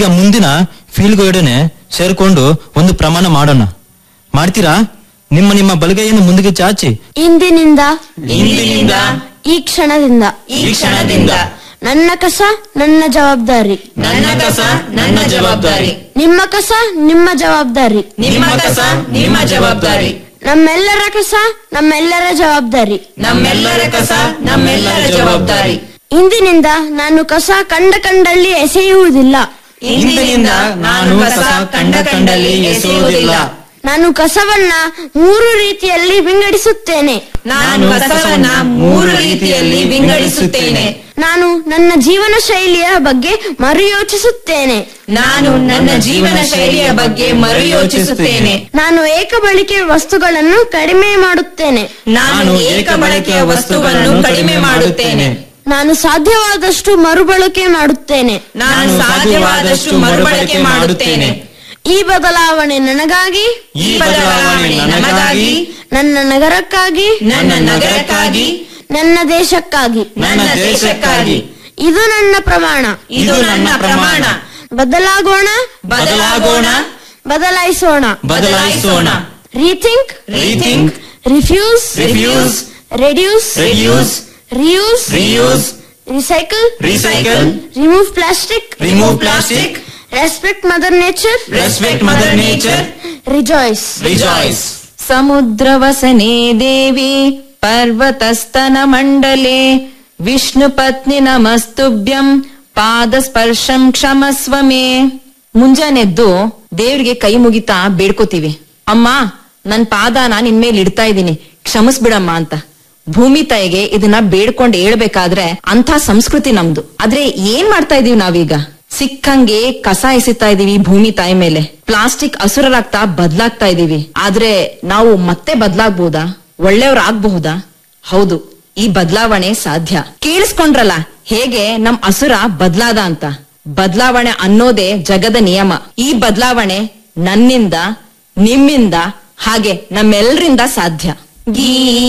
ಮುಂದಿನ ಫೀಲ್ಡ್ಗೊಡನೆ ಸೇರ್ಕೊಂಡು ಒಂದು ಪ್ರಮಾಣ ಮಾಡೋಣ ಮಾಡ್ತೀರಾ ನಿಮ್ಮ ನಿಮ್ಮ ಬಲಗೈಯನ್ನು ಮುಂದಕ್ಕೆ ಚಾಚಿ ಇಂದಿನಿಂದ ಇಂದಿನಿಂದ ಈ ಕ್ಷಣದಿಂದ ಈ ಕ್ಷಣದಿಂದ ನನ್ನ ಕಸ ನನ್ನ ಜವಾಬ್ದಾರಿ ನನ್ನ ಕಸ ನನ್ನ ಜವಾಬ್ದಾರಿ ನಿಮ್ಮ ಕಸ ನಿಮ್ಮ ಜವಾಬ್ದಾರಿ ನಿಮ್ಮ ಕಸ ನಿಮ್ಮ ಜವಾಬ್ದಾರಿ ನಮ್ಮೆಲ್ಲರ ಕಸ ನಮ್ಮೆಲ್ಲರ ಜವಾಬ್ದಾರಿ ನಮ್ಮೆಲ್ಲರ ಕಸ ನಮ್ಮೆಲ್ಲರ ಜವಾಬ್ದಾರಿ ಇಂದಿನಿಂದ ನಾನು ಕಸ ಕಂಡ ಕಂಡಲ್ಲಿ ಎಸೆಯುವುದಿಲ್ಲ ಇಂದಿನಿಂದ ನಾನು ಕಸ ಕಂಡ ಕಂಡಲ್ಲಿ ಎಸೆಯುವುದಿಲ್ಲ ನಾನು ಕಸವನ್ನ ಮೂರು ರೀತಿಯಲ್ಲಿ ವಿಂಗಡಿಸುತ್ತೇನೆ ನಾನು ಕಸವನ್ನ ಮೂರು ರೀತಿಯಲ್ಲಿ ವಿಂಗಡಿಸುತ್ತೇನೆ ನಾನು ನನ್ನ ಜೀವನ ಶೈಲಿಯ ಬಗ್ಗೆ ಮರುಯೋಚಿಸುತ್ತೇನೆ ನಾನು ನನ್ನ ಜೀವನ ಶೈಲಿಯ ಬಗ್ಗೆ ಮರುಯೋಚಿಸುತ್ತೇನೆ ನಾನು ಏಕ ಬಳಕೆ ವಸ್ತುಗಳನ್ನು ಕಡಿಮೆ ಮಾಡುತ್ತೇನೆ ನಾನು ಏಕ ಬಳಕೆಯ ವಸ್ತುವನ್ನು ಕಡಿಮೆ ಮಾಡುತ್ತೇನೆ ನಾನು ಸಾಧ್ಯವಾದಷ್ಟು ಮರುಬಳಕೆ ಮಾಡುತ್ತೇನೆ ನಾನು ಸಾಧ್ಯವಾದಷ್ಟು ಮರುಬಳಕೆ ಮಾಡುತ್ತೇನೆ ಈ ಬದಲಾವಣೆ ನನಗಾಗಿ ಈ ಬದಲಾವಣೆ ನಮಗಾಗಿ ನನ್ನ ನಗರಕ್ಕಾಗಿ ನನ್ನ ನಗರಕ್ಕಾಗಿ ನನ್ನ ದೇಶಕ್ಕಾಗಿ ನನ್ನ ದೇಶಕ್ಕಾಗಿ ಇದು ನನ್ನ ಪ್ರಮಾಣ ಇದು ನನ್ನ ಪ್ರಮಾಣ ಬದಲಾಗೋಣ ಬದಲಾಗೋಣ ಬದಲಾಯಿಸೋಣ ಬದಲಾಯಿಸೋಣ rethink rethink refuse refuse reduce reuse reuse reuse recycle recycle remove plastic remove plastic respect mother nature respect mother nature rejoice rejoice समुद्रवसने देवी पर्वतस्तनमण्डले ವಿಷ್ಣುಪತ್ನಿ ನಮಸ್ತುಭ್ಯಂ ಪಾದಸ್ಪರ್ಶಂ ಕ್ಷಮಸ್ವ ಮೇ ಮುಂಜಾನೆದ್ದು ದೇವ್ರಿಗೆ ಕೈ ಮುಗಿತಾ ಬೇಡ್ಕೋತೀವಿ ಅಮ್ಮ ನನ್ ಪಾದನ ನಿನ್ ಮೇಲೆ ಇಡ್ತಾ ಇದೀನಿ ಕ್ಷಮಿಸ್ಬಿಡಮ್ಮ ಅಂತ ಭೂಮಿ ತಾಯಿಗೆ ಇದನ್ನ ಬೇಡ್ಕೊಂಡು ಹೇಳ್ಬೇಕಾದ್ರೆ ಅಂಥ ಸಂಸ್ಕೃತಿ ನಮ್ದು ಆದ್ರೆ ಏನ್ ಮಾಡ್ತಾ ಇದೀವಿ ನಾವೀಗ ಸಿಕ್ಕಂಗೆ ಕಸ ಎಸಿತಾ ಇದೀವಿ ಭೂಮಿ ತಾಯಿ ಮೇಲೆ ಪ್ಲಾಸ್ಟಿಕ್ ಅಸುರರಾಗ್ತಾ ಬದ್ಲಾಗ್ತಾ ಇದೀವಿ ಆದ್ರೆ ನಾವು ಮತ್ತೆ ಬದ್ಲಾಗ್ಬಹುದಾ ಒಳ್ಳೆಯವ್ರಾಗಬಹುದಾ ಹೌದು ಈ ಬದಲಾವಣೆ ಸಾಧ್ಯ ಕೇಳಿಸ್ಕೊಂಡ್ರಲ್ಲ ಹೇಗೆ ನಮ್ ಅಸುರ ಬದ್ಲಾದ ಅಂತ ಬದಲಾವಣೆ ಅನ್ನೋದೇ ಜಗದ ನಿಯಮ ಈ ಬದಲಾವಣೆ ನನ್ನಿಂದ ನಿಮ್ಮಿಂದ ಹಾಗೆ ನಮ್ಮೆಲ್ಲರಿಂದ ಸಾಧ್ಯ ಗೀ